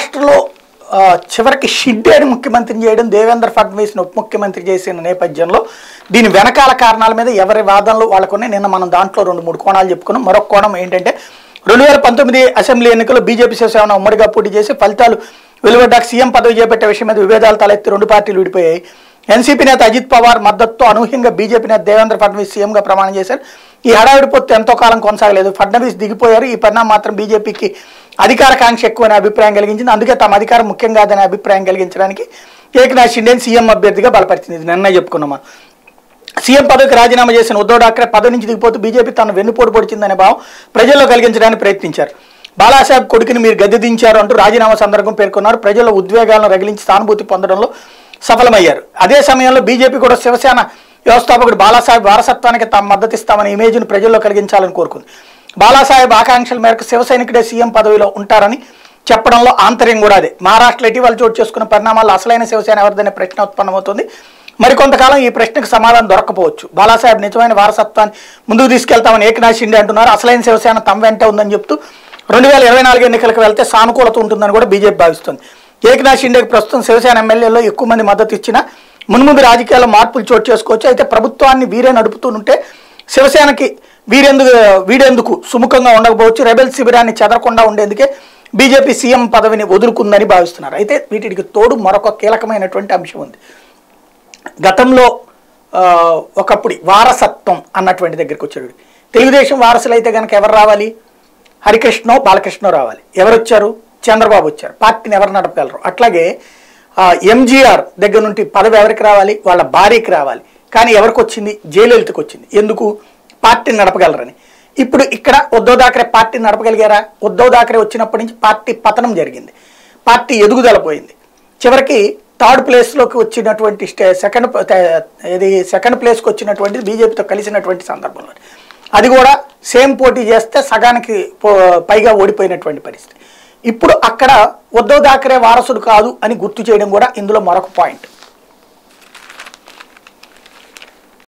మహారాష్ట్రలో ఆ, చివరికి షిడ్డేని ముఖ్యమంత్రిని చేయడం దేవేంద్ర ఫడ్నవీస్ని ఉప ముఖ్యమంత్రి చేసిన నేపథ్యంలో దీని వెనకాల కారణాల మీద ఎవరి వాదనలు వాళ్ళకున్నాయి నిన్న మనం దాంట్లో రెండు మూడు కోణాలు చెప్పుకున్నాం మరొక కోణం ఏంటంటే రెండు వేల పంతొమ్మిది అసెంబ్లీ ఎన్నికల్లో బీజేపీ శివసేన ఉమ్మడిగా పోటీ చేసి ఫలితాలు వెలువడ్డాక సీఎం పదవి చేపట్టే విషయం మీద విభేదాలు తలెత్తి రెండు పార్టీలు విడిపోయాయి ఎన్సీపీ నేత అజిత్ పవార్ మద్దతుతో అనూహ్యంగా బీజేపీ నేత దేవేంద్ర ఫడ్నవీస్ సీఎంగా ప్రమాణం చేశారు ఈ హడావిడి పొత్తు ఎంతో కాలం కొనసాగలేదు ఫడ్నవీస్ దిగిపోయారు ఈ పరిణామం మాత్రం బీజేపీకి అధికార కాంక్ష ఎక్కువనే అభిప్రాయం కలిగించింది అందుకే తమ అధికారం ముఖ్యం కాదనే అభిప్రాయం కలిగించడానికి ఏకనాథ్ షిండేని సీఎం అభ్యర్థిగా బలపరిచింది ఇది నిన్న చెప్పుకున్నామా సీఎం పదవికి రాజీనామా చేసిన ఉద్దవ్ ఠాక్రే పదవి నుంచి దిగిపోతూ బీజేపీ తన వెన్నుపోటు పొడిచిందనే భావం ప్రజల్లో కలిగించడానికి ప్రయత్నించారు బాలాసాహెబ్ కొడుకుని మీరు గద్దె దించారు అంటూ రాజీనామా సందర్భం పేర్కొన్నారు ప్రజల్లో ఉద్వేగాలను రగిలించి సానుభూతి పొందడంలో సఫలమయ్యారు అదే సమయంలో బీజేపీ కూడా శివసేన వ్యవస్థాపకుడు బాలాసాహెబ్ వారసత్వానికి తాము మద్దతు ఇస్తామనే ఇమేజ్ను ప్రజల్లో కలిగించాలని కోరుకుంది బాలాసాహెబ్ ఆకాంక్షల మేరకు శివసైనికుడే సీఎం పదవిలో ఉంటారని చెప్పడంలో ఆంతర్యం కూడా అదే మహారాష్ట్రలో ఇటీవల చోటు చేసుకున్న పరిణామాల్లో అసలైన శివసేన ఎవరిదనే ప్రశ్న ఉత్పన్నమవుతుంది మరికొంతకాలం ఈ ప్రశ్నకు సమాధానం దొరకపోవచ్చు బాలాసాహెబ్ నిజమైన వారసత్వాన్ని ముందుకు తీసుకెళ్తామని ఏకనాథ్ షిండే అంటున్నారు అసలైన శివసేన తమ వెంట ఉందని చెప్తూ రెండు వేల ఇరవై నాలుగు ఎన్నికలకు వెళ్తే సానుకూలత ఉంటుందని కూడా బీజేపీ భావిస్తుంది ఏకనాథ్ షిండేకి ప్రస్తుతం శివసేన ఎమ్మెల్యేలో ఎక్కువ మంది మద్దతు ఇచ్చినా మున్ముందు రాజకీయాల్లో మార్పులు చోటు చేసుకోవచ్చు అయితే ప్రభుత్వాన్ని వీరే నడుపుతుంటే శివసేనకి వీరెందుకు వీడెందుకు సుముఖంగా ఉండకపోవచ్చు రెబెల్ శిబిరాన్ని చెదరకుండా ఉండేందుకే బీజేపీ సీఎం పదవిని వదులుకుందని భావిస్తున్నారు అయితే వీటికి తోడు మరొక కీలకమైనటువంటి అంశం ఉంది గతంలో ఆ, ఒకప్పుడు వారసత్వం అన్నటువంటి దగ్గరికి వచ్చాడు తెలుగుదేశం వారసులు అయితే కనుక ఎవరు రావాలి హరికృష్ణో బాలకృష్ణో రావాలి ఎవరు వచ్చారు చంద్రబాబు వచ్చారు పార్టీని ఎవరు నడపగలరు అట్లాగే ఆ, ఎంజీఆర్ దగ్గర నుండి పదవి ఎవరికి రావాలి వాళ్ళ భార్యకి రావాలి కానీ ఎవరికి వచ్చింది జయలలితకు వచ్చింది ఎందుకు పార్టీని నడపగలరని ఇప్పుడు ఇక్కడ ఉద్ధవ్ థాకరే పార్టీని నడపగలిగారా ఉద్ధవ్ థాకరే వచ్చినప్పటి నుంచి పార్టీ పతనం జరిగింది పార్టీ ఎదుగుదల పోయింది చివరికి థర్డ్ ప్లేస్లోకి వచ్చినటువంటి స్టే సెకండ్ ప- తే- ఇది సెకండ్ ప్లేస్కి వచ్చినటువంటిది బీజేపీతో కలిసినటువంటి సందర్భంలో అది కూడా సేమ్ పోటీ చేస్తే సగానికి పో- పైగా ఓడిపోయినటువంటి పరిస్థితి ఇప్పుడు అక్కడ ఉద్ధవ్ థాకరే వారసుడు కాదు అని గుర్తు చేయడం కూడా ఇందులో మరొక పాయింట్